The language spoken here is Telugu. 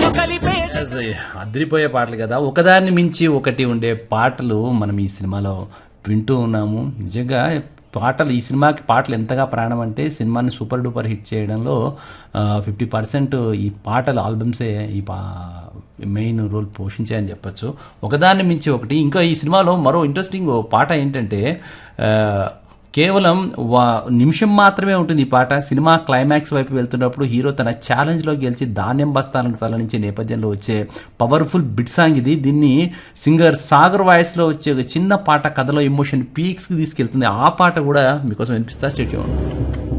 మనసులు కలిపే Yes, అదిరిపోయే పాటలు కదా ఒకదాన్ని మించి ఒకటి ఉండే పాటలు మనం ఈ సినిమాలో వింటూ ఉన్నాము నిజంగా పాటలు ఈ సినిమాకి పాటలు ఎంతగా ప్రాణం అంటే సినిమాని సూపర్ డూపర్ హిట్ చేయడంలో ఫిఫ్టీ పర్సెంట్ ఈ పాటల ఆల్బమ్సే ఈ పా మెయిన్ రోల్ పోషించాయని చెప్పొచ్చు ఒకదాన్ని మించి ఒకటి ఇంకా ఈ సినిమాలో మరో ఇంట్రెస్టింగ్ పాట ఏంటంటే ఆ, కేవలం వా నిమిషం మాత్రమే ఉంటుంది ఈ పాట సినిమా క్లైమాక్స్ వైపు వెళ్తున్నప్పుడు హీరో తన ఛాలెంజ్లో గెలిచి ధాన్యం బస్తాలను తరలించే నేపథ్యంలో వచ్చే పవర్ఫుల్ బిట్ సాంగ్ ఇది దీన్ని సింగర్ సాగర్ వాయిస్లో వచ్చే ఒక చిన్న పాట కథలో ఎమోషన్ పీక్స్కి తీసుకెళ్తుంది ఆ పాట కూడా మీకోసం వినిపిస్తా స్టేట్